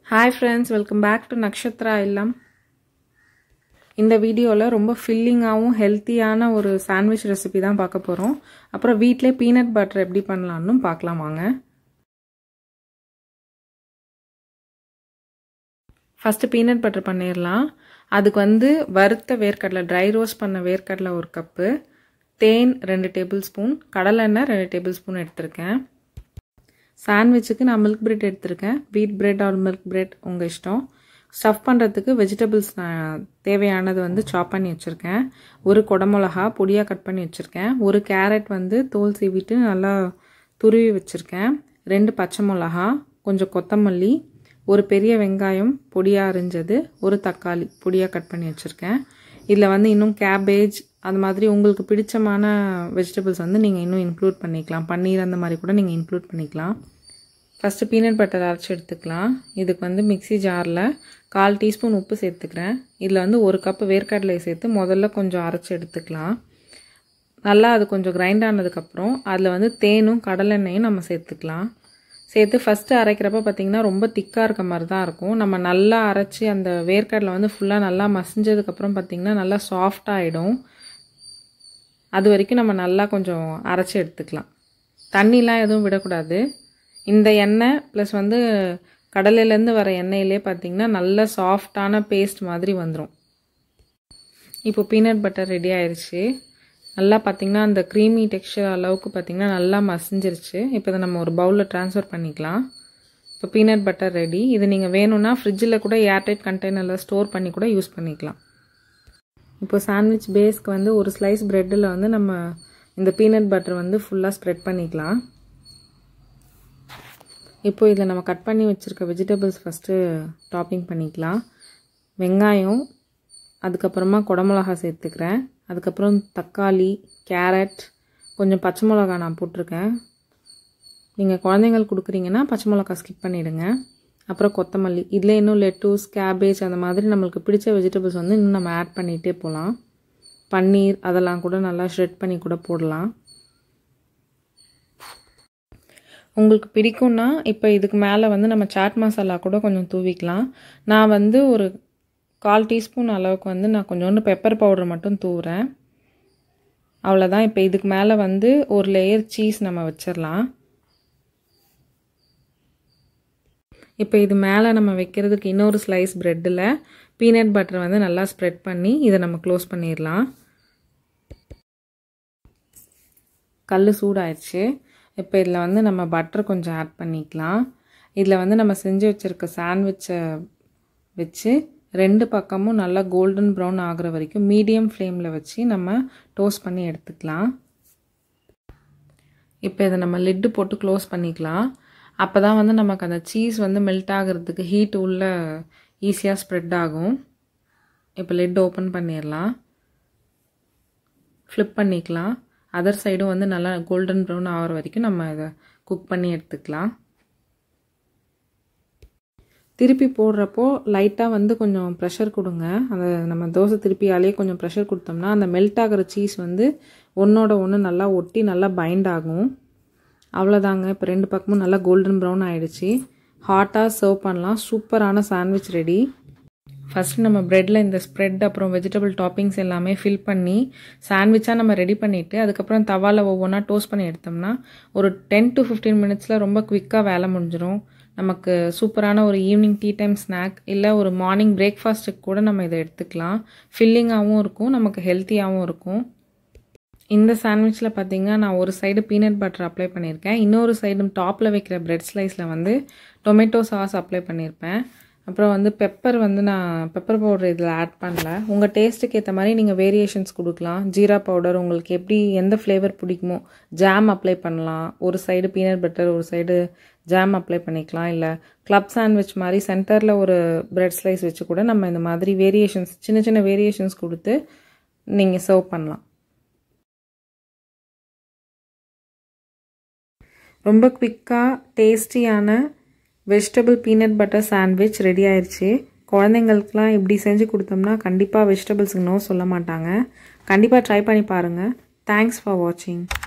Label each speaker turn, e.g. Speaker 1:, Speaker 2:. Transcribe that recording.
Speaker 1: hi friends welcome back to Nakshatra இல்லம் இந்த வீடியோவில் ரொம்ப ஃபில்லிங்காகவும் ஹெல்த்தியான ஒரு சாண்ட்விச் ரெசிபி தான் பார்க்க போகிறோம் அப்புறம் வீட்டிலே பீனட் பட்டர் எப்படி பண்ணலான்னு பார்க்கலாம் வாங்க ஃபஸ்ட்டு பீனட் பட்டர் பண்ணிடலாம் அதுக்கு வந்து வறுத்த வேர்க்கடலை ட்ரை ரோஸ்ட் பண்ண வேர்க்கடலை ஒரு கப்பு தேன் ரெண்டு டேபிள் ஸ்பூன் கடலெண்ணெய் ரெண்டு டேபிள் ஸ்பூன் எடுத்திருக்கேன் சாண்ட்விச்சுக்கு நான் மில்க் பிரெட் எடுத்திருக்கேன் wheat bread R milk bread உங்கள் இஷ்டம் ஸ்டஃப் பண்ணுறதுக்கு வெஜிடபிள்ஸ் நான் தேவையானது வந்து சாப் பண்ணி வச்சுருக்கேன் ஒரு குடமிளகா பொடியாக கட் பண்ணி வச்சுருக்கேன் ஒரு கேரட் வந்து தோல் சீவிட்டு நல்லா துருவி வச்சுருக்கேன் ரெண்டு பச்சை மிளகா கொஞ்சம் கொத்தமல்லி ஒரு பெரிய வெங்காயம் பொடியாக அரிஞ்சது ஒரு தக்காளி பொடியாக கட் பண்ணி வச்சுருக்கேன் இதில் வந்து இன்னும் கேபேஜ் அது மாதிரி உங்களுக்கு பிடிச்சமான வெஜிடபிள்ஸ் வந்து நீங்கள் இன்னும் இன்க்ளூட் பண்ணிக்கலாம் பன்னீர் அந்த மாதிரி கூட நீங்கள் இன்க்ளூட் பண்ணிக்கலாம் ஃபஸ்ட்டு பீனட் பட்டர் அரைச்சி எடுத்துக்கலாம் இதுக்கு வந்து மிக்சி ஜாரில் கால் டீஸ்பூன் உப்பு சேர்த்துக்கிறேன் இதில் வந்து ஒரு கப்பு வேர்க்கடலை சேர்த்து முதல்ல கொஞ்சம் அரைச்சி எடுத்துக்கலாம் நல்லா அது கொஞ்சம் கிரைண்ட் ஆனதுக்கப்புறம் அதில் வந்து தேனும் கடலெண்ணெயும் நம்ம சேர்த்துக்கலாம் சேர்த்து ஃபஸ்ட்டு அரைக்கிறப்ப பார்த்திங்கன்னா ரொம்ப திக்காக இருக்க மாதிரி தான் இருக்கும் நம்ம நல்லா அரைச்சி அந்த வேர்க்கடலை வந்து ஃபுல்லாக நல்லா மசிஞ்சதுக்கப்புறம் பார்த்திங்கன்னா நல்லா சாஃப்டாக ஆகிடும் அது வரைக்கும் நம்ம நல்லா கொஞ்சம் அரைச்சி எடுத்துக்கலாம் தண்ணிலாம் எதுவும் விடக்கூடாது இந்த எண்ணெய் ப்ளஸ் வந்து கடலையிலேருந்து வர எண்ணெயிலே பார்த்திங்கன்னா நல்ல சாஃப்டான பேஸ்ட் மாதிரி வந்துடும் இப்போ பீனட் பட்டர் ரெடி ஆயிடுச்சு நல்லா பார்த்திங்கன்னா அந்த க்ரீமி டெக்ஸ்சர் அளவுக்கு பார்த்திங்கன்னா நல்லா மசிஞ்சிருச்சு இப்போ இதை நம்ம ஒரு பவுலில் ட்ரான்ஸ்ஃபர் பண்ணிக்கலாம் இப்போ பீனட் பட்டர் ரெடி இது நீங்கள் வேணும்னா ஃப்ரிட்ஜில் கூட ஏர்டைட் கண்டெய்னரில் ஸ்டோர் பண்ணி கூட யூஸ் பண்ணிக்கலாம் இப்போ சாண்ட்விச் பேஸ்க்கு வந்து ஒரு ஸ்லைஸ் ப்ரெட்டில் வந்து நம்ம இந்த பீனட் பட்டர் வந்து ஃபுல்லாக ஸ்ப்ரெட் பண்ணிக்கலாம் இப்போ இதில் நம்ம கட் பண்ணி வச்சுருக்க வெஜிடபிள்ஸ் ஃபஸ்ட்டு டாப்பிங் பண்ணிக்கலாம் வெங்காயம் அதுக்கப்புறமா குடமிளகா சேர்த்துக்கிறேன் அதுக்கப்புறம் தக்காளி கேரட் கொஞ்சம் பச்சை மிளகா நான் போட்டிருக்கேன் நீங்கள் குழந்தைங்களுக்கு கொடுக்குறீங்கன்னா பச்சை மிளகா ஸ்கிப் பண்ணிவிடுங்க அப்புறம் கொத்தமல்லி இதில் இன்னும் லெட்டூஸ் கேபேஜ் அந்த மாதிரி நம்மளுக்கு பிடிச்ச வெஜிடபிள்ஸ் வந்து இன்னும் நம்ம ஆட் பண்ணிகிட்டே போகலாம் பன்னீர் அதெல்லாம் கூட நல்லா ஷ்ரெட் பண்ணி கூட போடலாம் உங்களுக்கு பிடிக்கும்னா இப்போ இதுக்கு மேலே வந்து நம்ம சாட் மசாலா கூட கொஞ்சம் தூவிக்கலாம் நான் வந்து ஒரு கால் டீஸ்பூன் அளவுக்கு வந்து நான் கொஞ்சோண்டு பெப்பர் பவுடர் மட்டும் தூவுறேன் அவ்வளோதான் இப்போ இதுக்கு மேலே வந்து ஒரு லேயர் சீஸ் நம்ம வச்சிடலாம் இப்போ இது மேலே நம்ம வைக்கிறதுக்கு இன்னொரு ஸ்லைஸ் ப்ரெட்டில் பீனட் பட்டர் வந்து நல்லா ஸ்ப்ரெட் பண்ணி இதை நம்ம க்ளோஸ் பண்ணிடலாம் கல் சூடாயிடுச்சு இப்போ இதில் வந்து நம்ம பட்டர் கொஞ்சம் ஆட் பண்ணிக்கலாம் இதில் வந்து நம்ம செஞ்சு வச்சுருக்க சாண்ட்விட்சை வச்சு ரெண்டு பக்கமும் நல்லா கோல்டன் ப்ரௌன் ஆகிற வரைக்கும் மீடியம் ஃப்ளேமில் வச்சு நம்ம டோஸ்ட் பண்ணி எடுத்துக்கலாம் இப்போ இதை நம்ம லிட்டு போட்டு க்ளோஸ் பண்ணிக்கலாம் அப்போ தான் வந்து நமக்கு அந்த சீஸ் வந்து மெல்ட் ஆகிறதுக்கு ஹீட் உள்ள ஈஸியாக ஸ்ப்ரெட் ஆகும் இப்போ லிட் ஓப்பன் பண்ணிடலாம் ஃப்ளிப் பண்ணிக்கலாம் அதர் சைடும் வந்து நல்லா கோல்டன் ப்ரௌன் ஆகிற வரைக்கும் நம்ம இதை குக் பண்ணி எடுத்துக்கலாம் திருப்பி போடுறப்போ லைட்டாக வந்து கொஞ்சம் ப்ரெஷர் கொடுங்க அந்த நம்ம தோசை திருப்பியாலே கொஞ்சம் ப்ரெஷர் கொடுத்தோம்னா அந்த மெல்ட் ஆகிற சீஸ் வந்து ஒன்றோட ஒன்று நல்லா ஒட்டி நல்லா பைண்ட் ஆகும் அவ்வளோதாங்க இப்போ ரெண்டு பக்கமும் நல்லா கோல்டன் ப்ரௌன் ஆகிடுச்சு ஹாட்டாக சர்வ் பண்ணலாம் சூப்பரான சாண்ட்விச் ரெடி ஃபஸ்ட்டு நம்ம ப்ரெட்டில் இந்த ஸ்ப்ரெட் அப்புறம் வெஜிடபிள் டாப்பிங்ஸ் எல்லாமே ஃபில் பண்ணி சாண்ட்விச்சாக நம்ம ரெடி பண்ணிவிட்டு அதுக்கப்புறம் தவாவில் ஒவ்வொன்றா டோஸ்ட் பண்ணி எடுத்தோம்னா ஒரு டென் டு ஃபிஃப்டீன் மினிட்ஸில் ரொம்ப குவிக்காக வேலை முடிஞ்சிடும் நமக்கு சூப்பரான ஒரு ஈவினிங் டீ டைம் ஸ்நாக் இல்லை ஒரு மார்னிங் பிரேக்ஃபாஸ்ட்டுக்கு கூட நம்ம இதை எடுத்துக்கலாம் ஃபில்லிங்காகவும் இருக்கும் நமக்கு ஹெல்த்தியாகவும் இருக்கும் இந்த சாண்ட்விச்சில் பார்த்தீங்கன்னா நான் ஒரு சைடு பீனட் பட்டர் அப்ளை பண்ணியிருக்கேன் இன்னொரு சைடு டாப்பில் வைக்கிற பிரெட் ஸ்லைஸில் வந்து டொமேட்டோ சாஸ் அப்ளை பண்ணியிருப்பேன் அப்புறம் வந்து பெப்பர் வந்து நான் பெப்பர் பவுடர் இதில் ஆட் பண்ணல உங்கள் டேஸ்ட்டுக்கு ஏற்ற மாதிரி நீங்கள் வேரியேஷன்ஸ் கொடுக்கலாம் ஜீரா பவுடர் உங்களுக்கு எப்படி எந்த ஃப்ளேவர் பிடிக்குமோ ஜாம் அப்ளை பண்ணலாம் ஒரு சைடு பீனட் பட்டர் ஒரு சைடு ஜாம் அப்ளை பண்ணிக்கலாம் இல்லை கிளப் சாண்ட்விச் மாதிரி சென்டரில் ஒரு பிரெட் ஸ்லைஸ் வச்சு கூட நம்ம இந்த மாதிரி வேரியேஷன்ஸ் சின்ன சின்ன வேரியேஷன்ஸ் கொடுத்து நீங்கள் சர்வ் பண்ணலாம் ரொம்ப குவிக்காக டேஸ்டியான vegetable peanut butter sandwich ready ஆயிடுச்சு குழந்தைங்களுக்குலாம் இப்படி செஞ்சு கொடுத்தோம்னா கண்டிப்பாக வெஜிடபிள்ஸுக்கு நோ சொல்ல மாட்டாங்க கண்டிப்பாக ட்ரை பண்ணி பாருங்கள் தேங்க்ஸ் ஃபார் வாட்சிங்